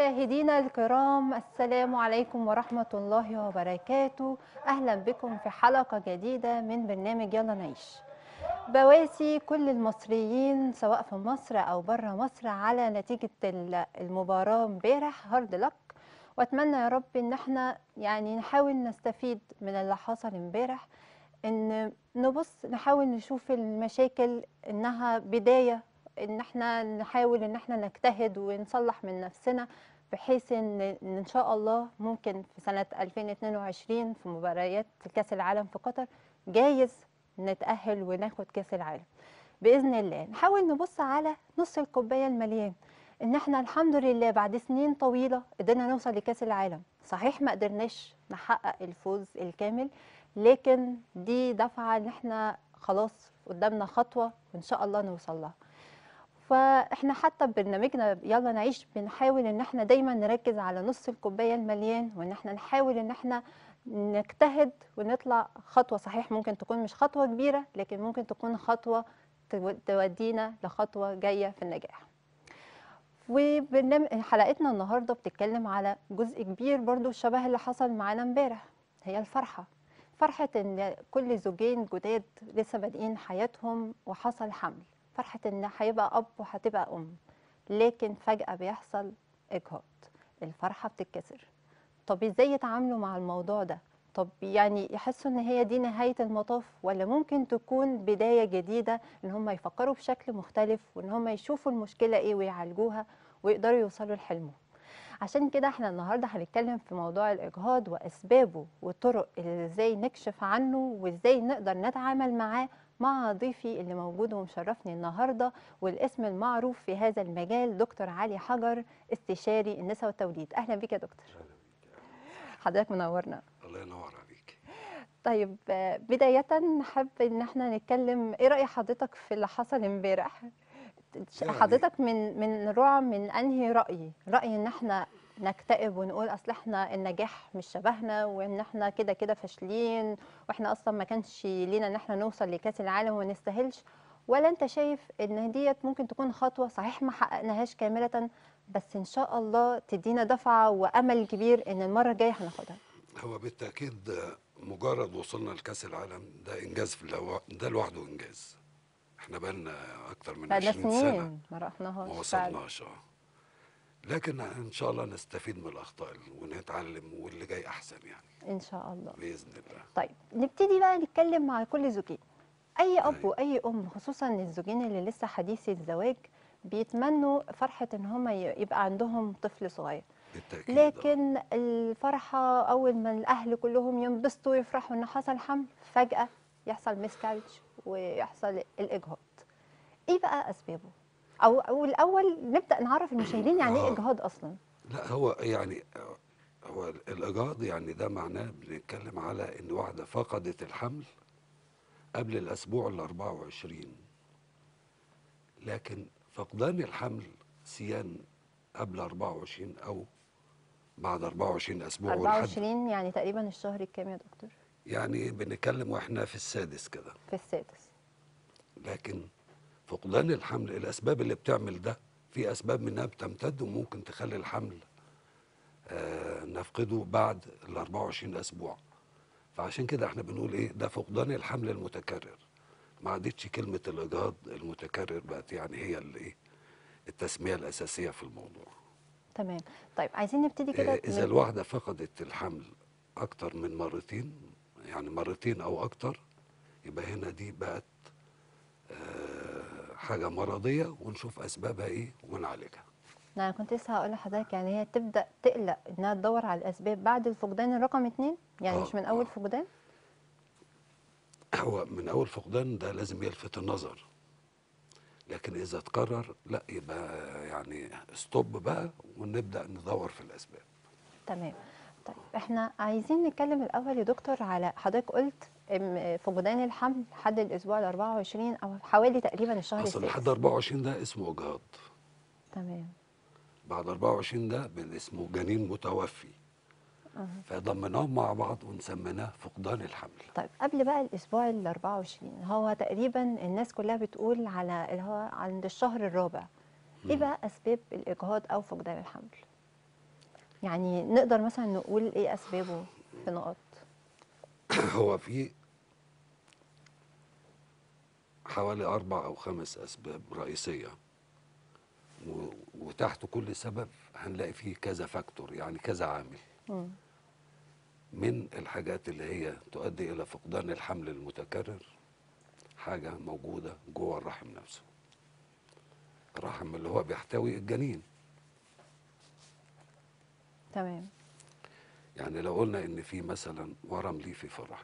مشاهدينا الكرام السلام عليكم ورحمة الله وبركاته أهلا بكم في حلقة جديدة من برنامج يلا نعيش بواسي كل المصريين سواء في مصر أو بره مصر على نتيجة ال- المباراة امبارح هارد لك وأتمنى يا رب إن احنا يعني نحاول نستفيد من اللي حصل امبارح إن نبص نحاول نشوف المشاكل إنها بداية ان احنا نحاول ان احنا نجتهد ونصلح من نفسنا بحيث ان إن ان شاء الله ممكن في سنة 2022 في مباريات كأس العالم في قطر جايز نتأهل وناخد كأس العالم بإذن الله نحاول نبص على نص الكوباية المليان ان احنا الحمد لله بعد سنين طويلة قدرنا نوصل لكأس العالم صحيح ما قدرناش نحقق الفوز الكامل لكن دي دفعة ان احنا خلاص قدامنا خطوة وان شاء الله نوصل لها فاحنا حتى ببرنامجنا يلا نعيش بنحاول ان احنا دايما نركز على نص الكوبايه المليان وان احنا نحاول ان احنا نجتهد ونطلع خطوه صحيح ممكن تكون مش خطوه كبيره لكن ممكن تكون خطوه تو- تودينا لخطوه جايه في النجاح وبرنامج حلقتنا النهارده بتتكلم على جزء كبير برضو شبه اللي حصل معانا امبارح هي الفرحه فرحه ان كل زوجين جداد لسه بادئين حياتهم وحصل حمل فرحة إن هيبقى أب وهتبقى أم لكن فجأة بيحصل إجهاض الفرحة بتتكسر طب إزاي يتعاملوا مع الموضوع ده؟ طب يعني يحسوا إن هي دي نهاية المطاف ولا ممكن تكون بداية جديدة إن هم يفكروا بشكل مختلف وإن هم يشوفوا المشكلة إيه ويعالجوها ويقدروا يوصلوا لحلمهم عشان كده احنا النهارده هنتكلم في موضوع الاجهاض واسبابه والطرق اللي ازاي نكشف عنه وازاي نقدر نتعامل معاه مع ضيفي اللي موجود ومشرفني النهارده والاسم المعروف في هذا المجال دكتور علي حجر استشاري النساء والتوليد اهلا بيك يا دكتور حضرتك منورنا الله ينور عليك طيب آه، بداية نحب ان احنا نتكلم ايه رأي حضرتك في اللي حصل امبارح يعني- حضرتك من من رعى من انهي رأي رأي ان احنا نكتئب ونقول اصل احنا النجاح مش شبهنا وان احنا كده كده فاشلين واحنا اصلا ما كانش لينا ان احنا نوصل لكاس العالم وما نستاهلش ولا انت شايف ان ديت ممكن تكون خطوة صحيح ما حققناهاش كاملة بس ان شاء الله تدينا دفعة وامل كبير ان المرة الجاية هناخدها هو بالتاكيد مجرد وصلنا لكاس العالم ده انجاز في اللو... ده لوحده انجاز احنا بقالنا اكتر من بقالنا 20 سنه سنين ما رحناهاش ما فعلا. وصلناش اه لكن ان شاء الله نستفيد من الاخطاء ونتعلم واللي جاي احسن يعني ان شاء الله باذن الله طيب نبتدي بقى نتكلم مع كل زوجين اي اب أيوة. واي ام خصوصا الزوجين اللي لسه حديثي الزواج بيتمنوا فرحه ان هم يبقى عندهم طفل صغير بالتاكيد آه. لكن الفرحه اول ما الاهل كلهم ينبسطوا ويفرحوا ان حصل حمل فجاه يحصل مسكالج ويحصل الاجهاض ايه بقى اسبابه او او الاول نبدا نعرف المشاهدين يعني ايه آه. اجهاض اصلا لا هو يعني هو الاجهاض يعني ده معناه بنتكلم على ان واحده فقدت الحمل قبل الاسبوع ال 24 لكن فقدان الحمل سيان قبل 24 او بعد 24 اسبوع ولحد 24 يعني تقريبا الشهر الكام يا دكتور يعني بنتكلم واحنا في السادس كده في السادس لكن فقدان الحمل الاسباب اللي بتعمل ده في اسباب منها بتمتد وممكن تخلي الحمل آه نفقده بعد ال 24 اسبوع فعشان كده احنا بنقول ايه ده فقدان الحمل المتكرر ما عادتش كلمه الاجهاض المتكرر بقت يعني هي اللي ايه التسميه الاساسيه في الموضوع تمام طيب عايزين نبتدي كده آه، اذا من- الواحده فقدت الحمل اكتر من مرتين يعني مرتين او اكتر يبقى هنا دي بقت آه، حاجه مرضيه ونشوف اسبابها ايه ونعالجها انا كنت لسه هقول لحضرتك يعني هي تبدا تقلق انها تدور على الاسباب بعد الفقدان الرقم اتنين يعني آه، مش من اول آه. فقدان هو من اول فقدان ده لازم يلفت النظر لكن اذا اتكرر لا يبقى يعني ستوب بقى ونبدا ندور في الاسباب تمام طيب احنا عايزين نتكلم الاول يا دكتور على حضرتك قلت إم- فقدان الحمل لحد الاسبوع ال 24 او حوالي تقريبا الشهر اصل السادس لحد 24 ده اسمه اجهاض تمام بعد 24 ده بن- اسمه جنين متوفي فضمناهم مع بعض وسميناه فقدان الحمل طيب قبل بقى الاسبوع ال 24 هو تقريبا الناس كلها بتقول على اللي هو عند الشهر الرابع ايه مم. بقى اسباب الاجهاض او فقدان الحمل يعني نقدر مثلا نقول ايه اسبابه في نقط هو في حوالي أربع أو خمس أسباب رئيسية و- وتحت كل سبب هنلاقي فيه كذا فاكتور يعني كذا عامل مم. من الحاجات اللي هي تؤدي إلى فقدان الحمل المتكرر حاجة موجودة جوه الرحم نفسه الرحم اللي هو بيحتوي الجنين تمام يعني لو قلنا ان في مثلا ورم ليفي في الرحم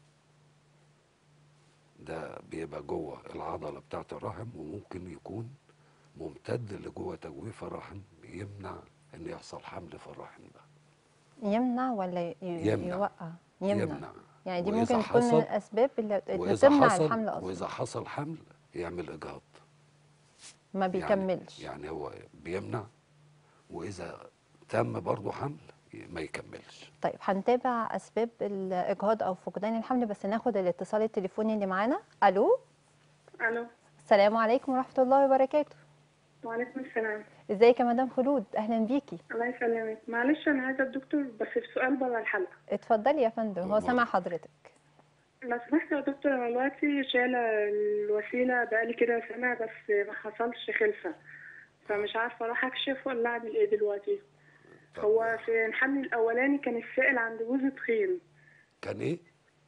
ده بيبقى جوه العضله بتاعه الرحم وممكن يكون ممتد لجوه تجويف الرحم يمنع ان يحصل حمل في الرحم ده يمنع ولا ي- يمنع. يوقع يمنع, يمنع. يعني دي وإذا ممكن تكون من حصل- الاسباب اللي, اللي واذا تمنع حصل الحمل اصلا واذا حصل حمل يعمل اجهاض ما يعني- بيكملش يعني هو بيمنع واذا تم برضه حمل ما يكملش طيب هنتابع اسباب الاجهاض او فقدان الحمل بس ناخد الاتصال التليفوني اللي معانا الو الو السلام عليكم ورحمه الله وبركاته وعليكم السلام ازيك يا مدام خلود اهلا بيكي الله يسلمك معلش انا عايزه الدكتور بس في سؤال بره الحلقه اتفضلي يا فندم هو أمور. سامع حضرتك لو سمحت يا دكتور انا دلوقتي شايله الوسيله بقالي كده سنه بس ما حصلش خلفه فمش عارفه اروح اكشف ولا اعمل ايه دلوقتي طب هو في الحمل الاولاني كان السائل عند جوزي تخين كان ايه؟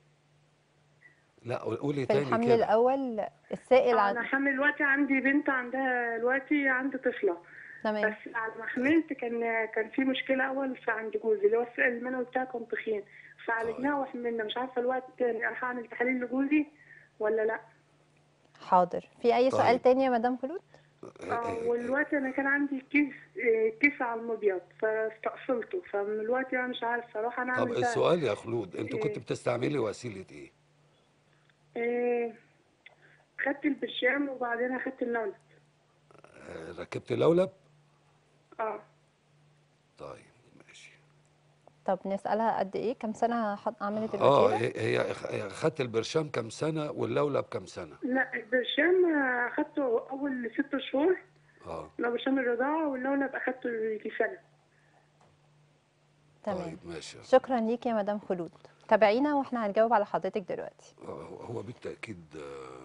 لا قولي في تاني الحمل كده الاول السائل انا عن حامل دلوقتي عندي بنت عندها دلوقتي عندي طفله تمام بس بعد ما حملت كان كان في مشكله اول في عند جوزي اللي هو السائل المنوي بتاعه كان تخين فعالجناه وحملنا مش عارفه الوقت التاني اروح اعمل تحاليل لجوزي ولا لا حاضر في اي سؤال طيب. تاني يا مدام خلود اه والوقت انا كان عندي كيس آه، كيس على المبيض فاستأصلته فمن الوقت انا مش عارفه اروح انا طب اعمل ده السؤال يا خلود انت كنت إيه. بتستعملي وسيله ايه؟ آه، خدت البرشام وبعدين اخدت اللولب آه، ركبت لولب؟ اه طيب ماشي طب نسالها قد ايه كم سنه حط- عملت اه الوسيله هي هي هي خدت البرشام كام سنه واللولب كام سنه؟ لا البرشام آه، اخدته اول ست شهور اه لو برشام الرضاعه واللولب اخدته يجي سنه تمام طيب ماشي شكرا ليك يا مدام خلود تابعينا واحنا هنجاوب على حضرتك دلوقتي آه، هو بالتاكيد آه،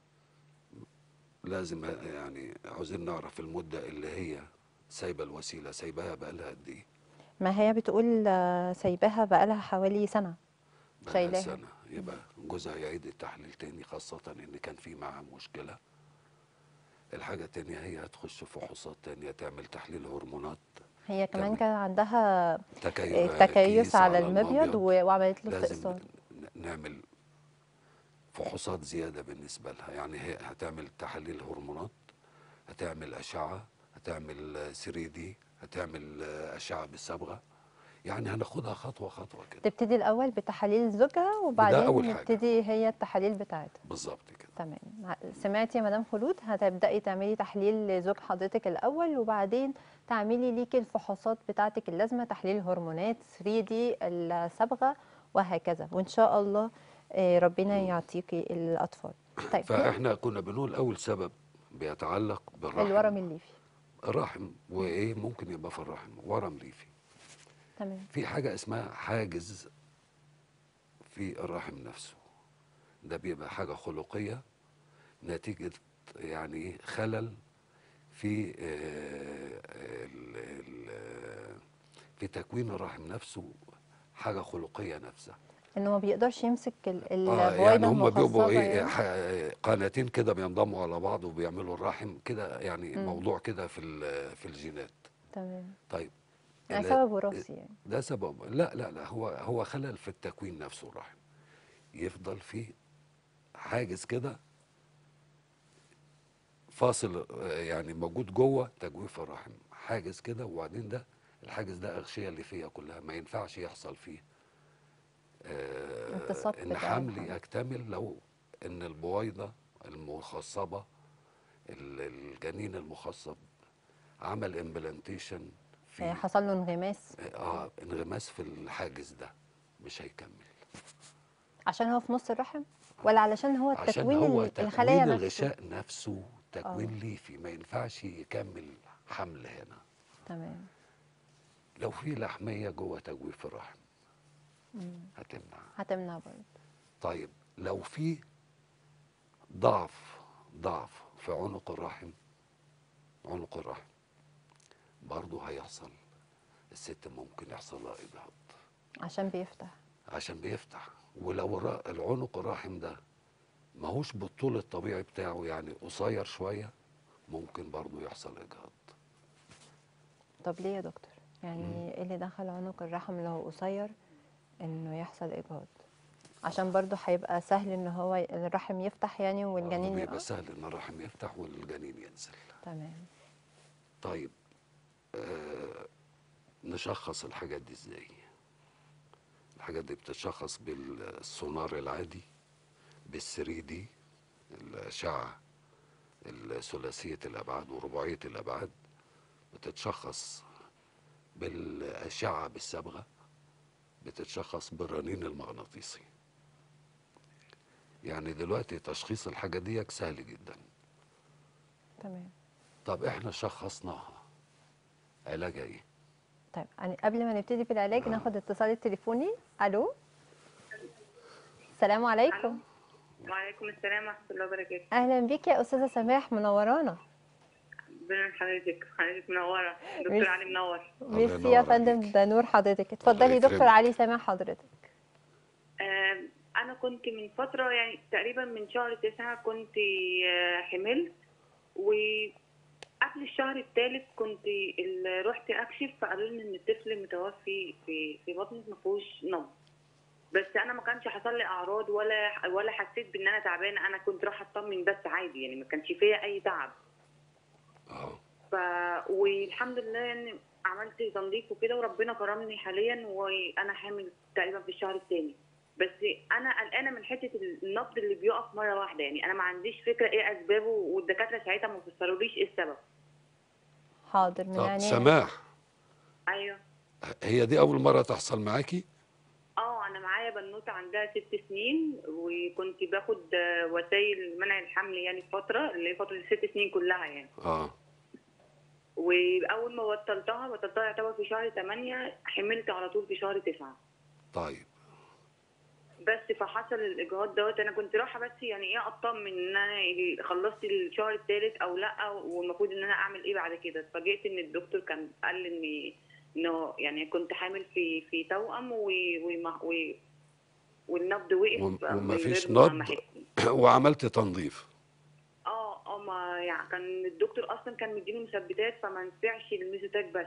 لازم يعني عاوزين نعرف المده اللي هي سايبه الوسيله سايباها بقالها قد ايه؟ ما هي بتقول آه، سايباها بقالها حوالي سنه بقالها شايلاها. سنه يبقى جوزها يعيد التحليل تاني خاصه ان كان في معاه مشكله الحاجه التانيه هي هتخش فحوصات تانيه تعمل تحليل هرمونات هي كمان تمام. كان عندها تكي... تكيس كيس على المبيض و- وعملت له لازم استئصال ن- نعمل فحوصات زيادة بالنسبة لها يعني هي هتعمل تحاليل هرمونات هتعمل أشعة هتعمل 3 دي هتعمل آه، أشعة بالصبغة يعني هناخدها خطوة خطوة كده تبتدي الاول بتحاليل زوجها وبعدين أول حاجة. نبتدي هي التحاليل بتاعتها بالظبط كده تمام سمعتي يا مدام خلود هتبداي تعملي تحليل لزوج حضرتك الاول وبعدين تعملي ليكي الفحوصات بتاعتك اللازمه تحليل هرمونات 3 دي الصبغه وهكذا وان شاء الله آه، ربنا يعطيكي الاطفال طيب فإحنا كنا بنقول أول سبب بيتعلق بالرحم الورم الليفي الرحم وإيه ممكن يبقى في الرحم ورم ليفي تمام في حاجة اسمها حاجز في الرحم نفسه ده بيبقى حاجة خلقية نتيجة يعني إيه خلل في آه، ال- ال- في تكوين الرحم نفسه حاجة خلقية نفسها انه ما بيقدرش يمسك ال- اه البويضه يعني هم بيبقوا المخصبه ايه يعني. ح- قناتين كده بينضموا على بعض وبيعملوا الرحم كده يعني موضوع كده في ال- في الجينات تمام طيب يعني ال- سبب وراثي يعني ده سبب لا لا لا هو هو خلل في التكوين نفسه الرحم يفضل فيه حاجز كده فاصل آه، يعني موجود جوه تجويف الرحم حاجز كده وبعدين ده الحاجز ده أغشية اللي فيها كلها ما ينفعش يحصل فيه آه، التصاق ان بتاع حمل الحمل. يكتمل لو ان البويضة المخصبة ال- الجنين المخصب عمل امبلانتيشن في آه، حصل له انغماس اه انغماس في الحاجز ده مش هيكمل عشان هو في نص الرحم ولا علشان هو عشان التكوين هو ال- الخلايا تكوين نفسه الغشاء نفسه تكوين ليفي ما ينفعش يكمل حمل هنا تمام لو في لحميه جوه تجويف الرحم هتمنع هتمنع برضه طيب لو في ضعف ضعف في عنق الرحم عنق الرحم برضه هيحصل الست ممكن يحصل لها اجهاض عشان بيفتح عشان بيفتح ولو الر- العنق الرحم ده ماهوش بالطول الطبيعي بتاعه يعني قصير شويه ممكن برضه يحصل اجهاض طب ليه يا دكتور يعني ايه اللي دخل عنق الرحم اللي هو قصير انه يحصل اجهاض عشان برضه هيبقى سهل ان هو ي- الرحم يفتح يعني برضه والجنين بيبقى يقع سهل ان الرحم يفتح والجنين ينزل تمام طيب آه نشخص الحاجات دي ازاي الحاجات دي بتتشخص بالسونار العادي بالثري دي الأشعة الثلاثية الأبعاد ورباعية الأبعاد بتتشخص بالأشعة بالصبغة بتتشخص بالرنين المغناطيسي يعني دلوقتي تشخيص الحاجة دي سهل جدا تمام طب احنا شخصناها علاجها ايه طيب يعني قبل ما نبتدي في العلاج ناخد اتصال التليفوني الو السلام عليكم وعليكم السلام ورحمة الله وبركاته اهلا بيك يا استاذه سماح منورانا ربنا حضرتك حضرتك منورة ميرسي. دكتور علي منور ميرسي ينور يا فندم عليك. ده نور حضرتك اتفضلي دكتور يكرمك. علي سامع حضرتك آه أنا كنت من فترة يعني تقريبا من شهر تسعة كنت آه حملت وقبل الشهر الثالث كنت ال- رحت أكشف فقالوا لي إن الطفل متوفي في في بطني ما فيهوش نبض بس انا ما كانش حصل لي اعراض ولا ولا حسيت بان انا تعبانه انا كنت رايحه اطمن بس عادي يعني ما كانش فيا اي تعب اه ف والحمد لله يعني عملت تنظيف وكده وربنا كرمني حاليا وانا حامل تقريبا في الشهر الثاني بس انا قلقانه من حته النبض اللي بيقف مره واحده يعني انا ما عنديش فكره ايه اسبابه والدكاتره ساعتها ما فسروليش ايه السبب حاضر من طب يعني سماح ايوه هي دي اول مره تحصل معاكي اه انا معايا بنوته عندها ست سنين وكنت باخد آه، وسائل منع الحمل يعني فتره اللي هي فتره الست سنين كلها يعني اه واول ما بطلتها بطلتها يعتبر في شهر 8 حملت على طول في شهر 9 طيب بس فحصل الاجهاض دوت انا كنت رايحه بس يعني ايه اطمن ان انا ال- خلصت الشهر الثالث او لا والمفروض ان انا اعمل ايه بعد كده اتفاجئت ان الدكتور كان قال لي ان انه يعني كنت حامل في في توأم و وما- و والنبض وقف وم- من ومفيش غير ما- نبض. ما أحس. وعملت تنظيف اه اه ما يعني كان الدكتور اصلا كان مديني مثبتات فما نفعش الميزوتاك بس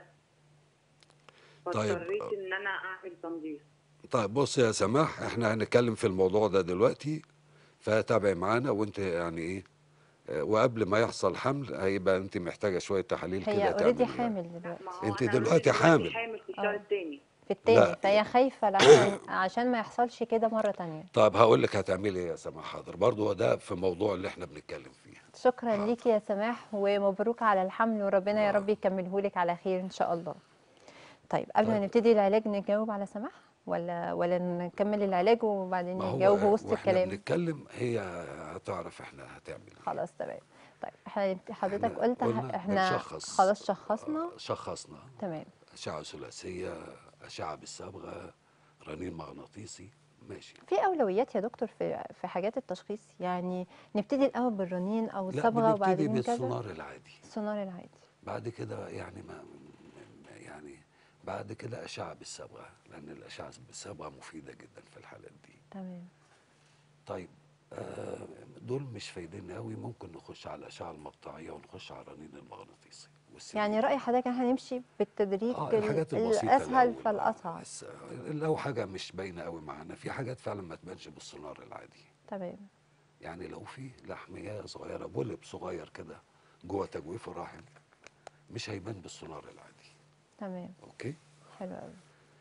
طيب. فاضطريت ان انا اعمل تنظيف طيب بص يا سماح احنا هنتكلم في الموضوع ده دلوقتي فتابعي معانا وانت يعني ايه آه، وقبل ما يحصل حمل هيبقى انت محتاجه شويه تحاليل هي كده اوريدي تعمليها. حامل دلوقتي ما هو انت أنا دلوقتي already حامل. حامل في الشهر آه. الثاني في التاني لا. فهي خايفه عشان عشان ما يحصلش كده مره تانية طب هقول لك هتعملي ايه يا سماح حاضر برضو هو ده في الموضوع اللي احنا بنتكلم فيه شكرا حاضر. ليكي يا سماح ومبروك على الحمل وربنا يا آه. رب يكمله لك على خير ان شاء الله طيب قبل ما طيب. نبتدي العلاج نجاوب على سماح ولا ولا نكمل العلاج وبعدين ما نجاوب هو وسط واحنا الكلام بنتكلم هي هتعرف احنا هتعمل ايه خلاص تمام طيب احنا حضرتك إحنا قلت قلنا احنا بنشخص. خلاص شخصنا آه، شخصنا تمام أشعة ثلاثية أشعة بالصبغة رنين مغناطيسي ماشي في اولويات يا دكتور في في حاجات التشخيص يعني نبتدي الاول بالرنين او لا الصبغه بنبتدي وبعدين كذا بالسونار العادي السونار العادي بعد كده يعني ما يعني بعد كده أشعة بالصبغة لأن الأشعة بالصبغة مفيدة جدا في الحالات دي تمام طيب آه دول مش فايدين قوي ممكن نخش على الأشعة المقطعية ونخش على الرنين المغناطيسي والسي يعني رأي حضرتك احنا هنمشي بالتدريج اه ال- الحاجات البسيطة الأسهل الأول. فالأصعب بس لو حاجة مش باينة قوي معانا في حاجات فعلا ما تبانش بالسونار العادي تمام يعني لو في لحمية صغيرة بولب صغير كده جوه تجويف الرحم مش هيبان بالسونار العادي تمام اوكي حلو قوي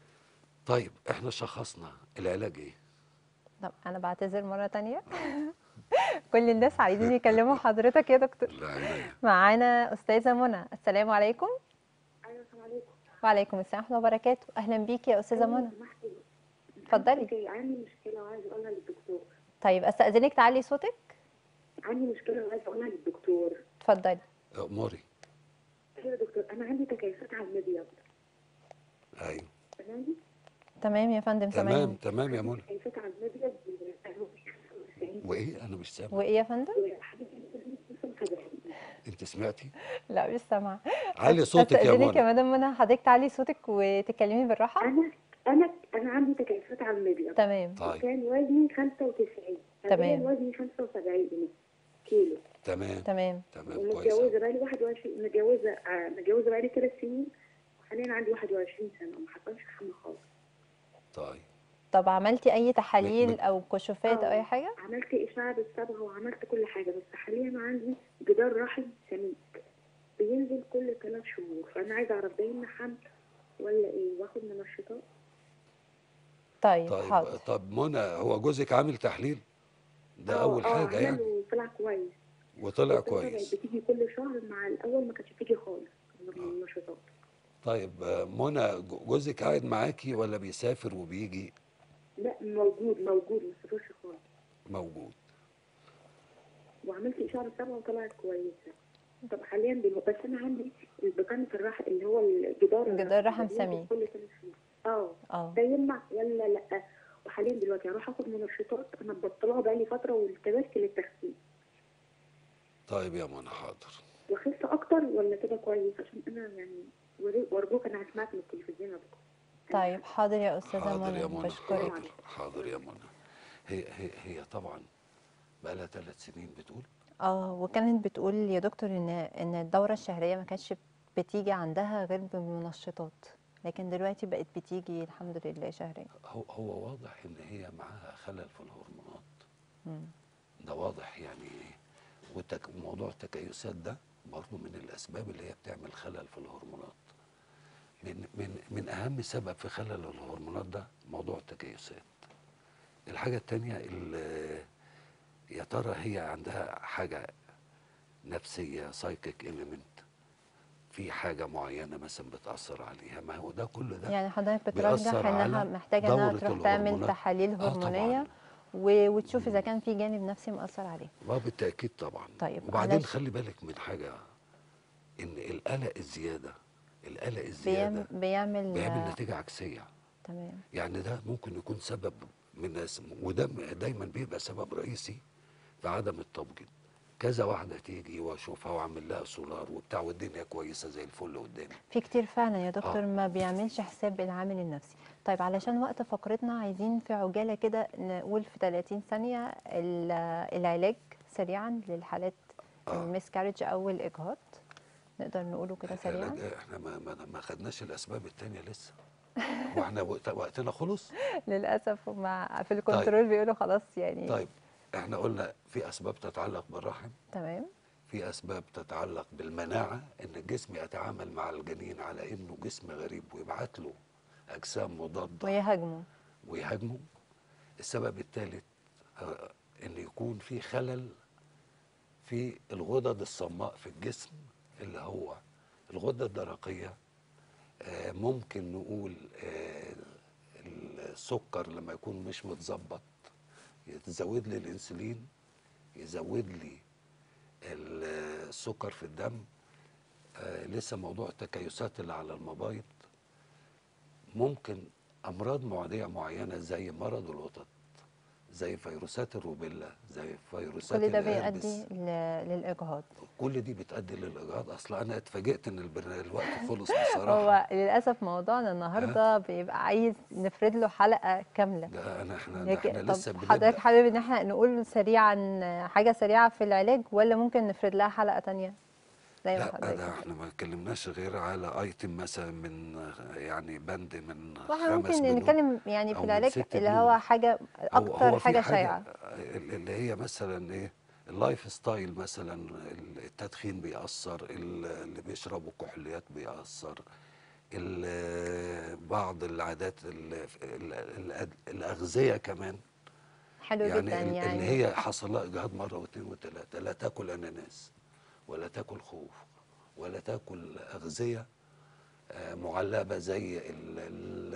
طيب احنا شخصنا العلاج ايه طب أنا بعتذر مرة تانية كل الناس عايزين يكلموا حضرتك يا دكتور العناية معانا أستاذة منى السلام عليكم ايوه السلام عليكم وعليكم السلام ورحمة الله وبركاته أهلا بيكي يا أستاذة منى اتفضلي. اتفضلي عندي مشكله وعايزه اقولها للدكتور طيب أستأذنك تعلي صوتك عندي مشكله وعايزه اقولها للدكتور اتفضلي اموري ايوه يا دكتور انا عندي تكيسات على المبيض ايوه تمام تمام يا فندم تمام سامعني تمام يا منى كيفية على المبيض وايه انا مش سامع وايه يا فندم انت سمعتي لا مش سامعه علي صوتك يا استاذنك يا منى مدام منى حضرتك تعلي صوتك وتتكلمي بالراحه انا انا انا عندي تكيفات على المبيض تمام طيب كان وزني 95 تمام. حاليا وزني 75 كيلو تمام تمام تمام كويس ومتجوزه بقالي 21 متجوزه آه، متجوزه بقالي ثلاث سنين وحاليا عندي 21 سنه وما حصلش حمل خالص طيب طب عملتي اي تحاليل من- او كشوفات او آه. اي حاجه عملت اشعه بالصبغه وعملت كل حاجه بس حاليا عندي جدار رحم سميك بينزل كل ثلاث شهور فانا عايزه اعرف ده يمنع حمل ولا ايه واخد منشطات طيب, طيب حاضر طب منى هو جوزك عامل تحليل ده آه، اول آه، حاجه يعني عمل وطلع كويس وطلع بس هو كويس بقت بتيجي كل شهر مع الاول ما كانتش بتيجي خالص من النشاطات طيب آه، منى جو- جوزك قاعد معاكي ولا بيسافر وبيجي لا موجود موجود ما سافرش خالص موجود وعملت اشعه بالصبغه وطلعت كويسه طب حاليا دلوقتي بس انا عندي البطانه الرحم اللي هو الجدار جدار رحم ده بينزل سميك. كل ثلاث شهور اه اه ده يمنع ولا لا وحاليا دلوقتي هروح اخد منشطات انا مبطلاها بقالي فتره والتبست للتخسيس طيب يا منى حاضر واخس اكتر ولا كده كويس عشان انا يعني ور- وارجوك انا هسمعك من التلفزيون يا دكتور طيب حاضر يا استاذه حاضر يا منى منى بشكرك حاضر حاضر يا منى هي هي هي طبعا بقى لها ثلاث سنين بتقول اه وكانت بتقول يا دكتور ان ان الدوره الشهريه ما كانتش بتيجي عندها غير بمنشطات لكن دلوقتي بقت بتيجي الحمد لله شهريا هو هو واضح ان هي معاها خلل في الهرمونات مم. ده واضح يعني وتك... وموضوع التكيسات ده برضه من الاسباب اللي هي بتعمل خلل في الهرمونات من من من اهم سبب في خلل الهرمونات ده موضوع التكيسات الحاجه التانية اللي يا ترى هي عندها حاجه نفسيه سايكيك اليمنت في حاجه معينه مثلا بتاثر عليها ما هو ده كل ده يعني حضرتك بيأثر بترجح انها على محتاجه انها دورة تروح تعمل الهرمونات. تحاليل آه هرمونيه طبعاً. و- وتشوف اذا كان في جانب نفسي مأثر عليه اه بالتاكيد طبعا طيب، وبعدين علش- خلي بالك من حاجه ان القلق الزياده القلق بيعمل الزياده بيعمل بيعمل آه، نتيجه عكسيه تمام يعني ده ممكن يكون سبب من ناس وده م- دايما بيبقى سبب رئيسي في عدم التبجيل كذا واحده تيجي واشوفها واعمل لها سولار وبتاع والدنيا كويسه زي الفل قدامي في كتير فعلا يا دكتور آه. ما بيعملش حساب العامل النفسي طيب علشان وقت فقرتنا عايزين في عجالة كده نقول في 30 ثانية ال- العلاج سريعا للحالات آه. المسكارج او الاجهاض نقدر نقوله كده سريعا العلاج- احنا ما ما, ما خدناش الاسباب التانية لسه واحنا وقت- وقتنا خلص للاسف مع في الكنترول بيقولوا خلاص يعني طيب احنا قلنا في اسباب تتعلق بالرحم تمام في اسباب تتعلق بالمناعه ان الجسم يتعامل مع الجنين على انه جسم غريب ويبعت له اجسام مضاده ويهاجموا ويهاجمه السبب الثالث آه، ان يكون في خلل في الغدد الصماء في الجسم اللي هو الغده الدرقيه آه، ممكن نقول آه، السكر لما يكون مش متظبط يزود لي الانسولين يزود لي ال- السكر في الدم آه، لسه موضوع التكيسات اللي على المبايض ممكن امراض معديه معينه زي مرض القطط زي فيروسات الروبيلا زي فيروسات كل ده الهربس بيؤدي ل- للاجهاض كل دي بتؤدي للاجهاض اصلا انا اتفاجئت ان البر- الوقت خلص بصراحه هو للاسف موضوعنا النهارده بيبقى عايز نفرد له حلقه كامله ده انا احنا ده لكن احنا لسه طب بنبدا حضرتك حابب ان احنا نقول سريعا حاجه سريعه في العلاج ولا ممكن نفرد لها حلقه تانية زي ما لا حضرتك ده احنا ما اتكلمناش غير على ايتم مثلا من يعني بند من واحنا خمس ممكن بنود نتكلم يعني أو في من العلاج ست اللي بنود. هو حاجه هو اكتر هو في حاجه شائعه اللي هي مثلا ايه اللايف ستايل مثلا التدخين بيأثر اللي بيشربوا كحوليات بيأثر ال- بعض العادات ال- ال- الأغذية كمان حلو يعني, جدا ال- يعني اللي هي حصل لها إجهاض مرة واثنين وثلاثة لا تاكل أناناس ولا تاكل خوخ ولا تاكل أغذية آه، معلبة زي ال ال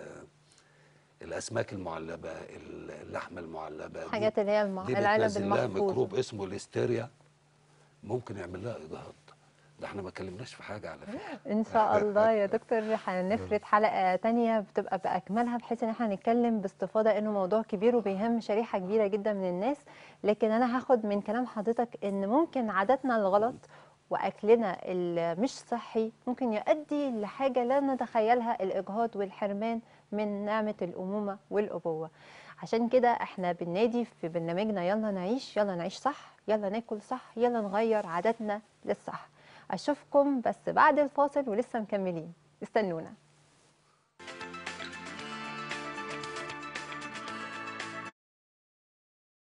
الأسماك المعلبة اللحمة المعلبة دي- الحاجات اللي هي المع... دي العلب بتنزل لها المحفوظه ميكروب اسمه الاستيريا ممكن يعمل لها اجهاض ده احنا ما اتكلمناش في حاجه على فكره ان شاء الله يا دكتور هنفرد حلقه تانية بتبقى باكملها بحيث ان احنا نتكلم باستفاضه انه موضوع كبير وبيهم شريحه كبيره جدا من الناس لكن انا هاخد من كلام حضرتك ان ممكن عاداتنا الغلط واكلنا المش صحي ممكن يؤدي لحاجه لا نتخيلها الاجهاض والحرمان من نعمه الامومه والابوه عشان كده احنا بننادي في برنامجنا يلا نعيش يلا نعيش صح يلا ناكل صح يلا نغير عاداتنا للصح اشوفكم بس بعد الفاصل ولسه مكملين استنونا